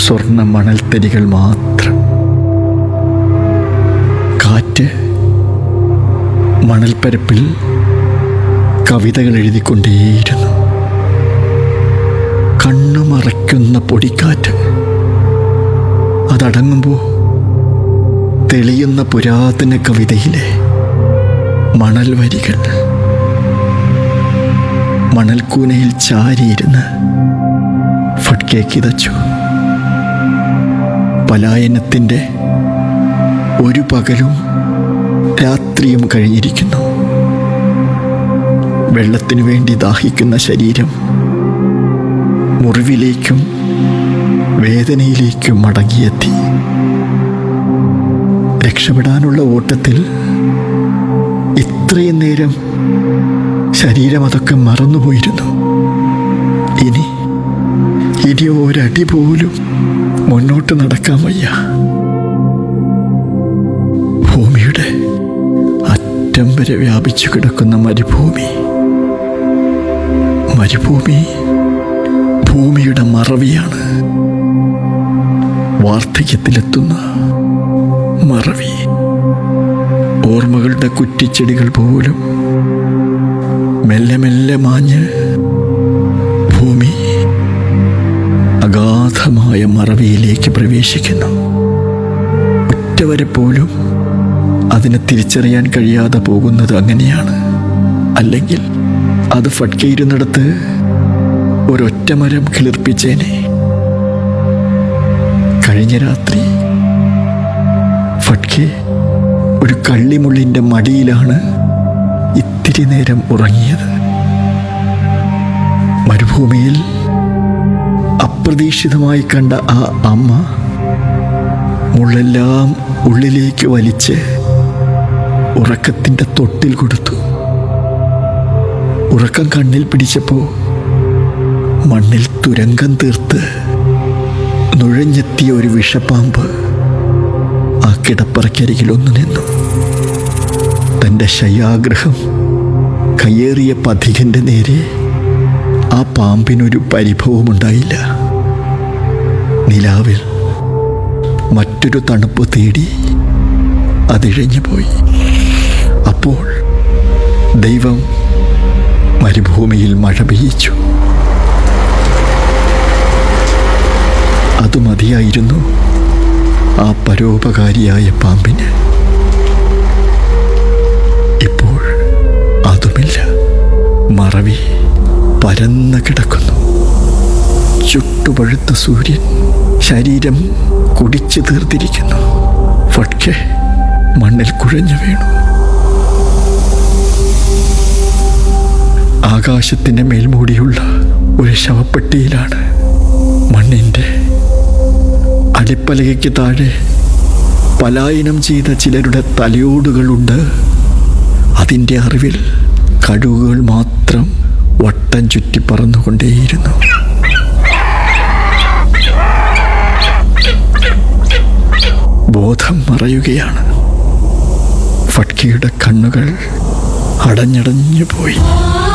സ്വർണ്ണ മണൽത്തരികൾ മാത്രം കാറ്റ് മണൽപ്പരപ്പിൽ കവിതകൾ എഴുതിക്കൊണ്ടേയിരുന്നു കണ്ണുമറയ്ക്കുന്ന പൊടിക്കാറ്റ് അതടങ്ങുമ്പോൾ തെളിയുന്ന പുരാതന കവിതയിലെ മണൽ വരികൾ മണൽക്കൂനയിൽ ചാരിയിരുന്ന് ഫട്കെ കിതച്ചു പലായനത്തിൻ്റെ ഒരു പകലും രാത്രിയും കഴിഞ്ഞിരിക്കുന്നു വെള്ളത്തിനു വേണ്ടി ദാഹിക്കുന്ന ശരീരം മുറിവിലേക്കും വേദനയിലേക്കും മടങ്ങിയെത്തി രക്ഷപ്പെടാനുള്ള ഓട്ടത്തിൽ ഇത്രയും നേരം ശരീരം അതൊക്കെ മറന്നുപോയിരുന്നു ഇനി ഇനി ഒരടി പോലും മുന്നോട്ട് നടക്കാൻ വയ്യ ഭൂമിയുടെ അറ്റം വരെ വ്യാപിച്ചു കിടക്കുന്ന മരുഭൂമി മരുഭൂമി ഭൂമിയുടെ മറവിയാണ് വാർദ്ധക്യത്തിലെത്തുന്ന മറവി ഓർമ്മകളുടെ കുറ്റിച്ചെടികൾ പോലും മെല്ലെ മെല്ലെ മാഞ്ഞ് ഭൂമി അഗാധമായ മറവിയിലേക്ക് പ്രവേശിക്കുന്നു ഒറ്റവരെ പോലും അതിനെ തിരിച്ചറിയാൻ കഴിയാതെ പോകുന്നത് അങ്ങനെയാണ് അല്ലെങ്കിൽ അത് ഫട്കയിരുന്നിടത്ത് ഒരൊറ്റ മരം കിളിർപ്പിച്ചേനെ കഴിഞ്ഞ രാത്രി ഫട്കെ ഒരു കള്ളിമുള്ളിൻ്റെ മടിയിലാണ് ഇത്തിരി നേരം ഉറങ്ങിയത് മരുഭൂമിയിൽ അപ്രതീക്ഷിതമായി കണ്ട ആ അമ്മ മുള്ളെല്ലാം ഉള്ളിലേക്ക് വലിച്ച് ഉറക്കത്തിൻ്റെ തൊട്ടിൽ കൊടുത്തു ഉറക്കം കണ്ണിൽ പിടിച്ചപ്പോൾ മണ്ണിൽ തുരങ്കം തീർത്ത് നുഴഞ്ഞെത്തിയ ഒരു വിഷപ്പാമ്പ് ആ കിടപ്പറയ്ക്കരികിൽ ഒന്ന് നിന്നു തൻ്റെ ശയാഗ്രഹം കയ്യേറിയ പഥികന്റെ നേരെ ആ പാമ്പിനൊരു പരിഭവമുണ്ടായില്ല നിലാവിൽ മറ്റൊരു തണുപ്പ് തേടി അതിഴഞ്ഞു പോയി അപ്പോൾ ദൈവം മരുഭൂമിയിൽ മഴ പെയ്യിച്ചു അത് മതിയായിരുന്നു ആ പരോപകാരിയായ പാമ്പിന് ഇപ്പോൾ അതുമില്ല മറവി പരന്നു കിടക്കുന്നു ചുട്ടുപഴുത്ത സൂര്യൻ ശരീരം കുടിച്ചു തീർത്തിരിക്കുന്നു ഫട്കെ മണ്ണിൽ കുഴഞ്ഞു വീണു ആകാശത്തിൻ്റെ മേൽമൂടിയുള്ള ഒരു ശവപ്പെട്ടിയിലാണ് മണ്ണിൻ്റെ അടിപ്പലകയ്ക്ക് താഴെ പലായനം ചെയ്ത ചിലരുടെ തലയോടുകളുണ്ട് അതിൻ്റെ അറിവിൽ കടുകുകൾ മാത്രം വട്ടം ചുറ്റി പറന്നുകൊണ്ടേയിരുന്നു ബോധം മറയുകയാണ് ഫട്കിയുടെ കണ്ണുകൾ അടഞ്ഞടഞ്ഞു പോയി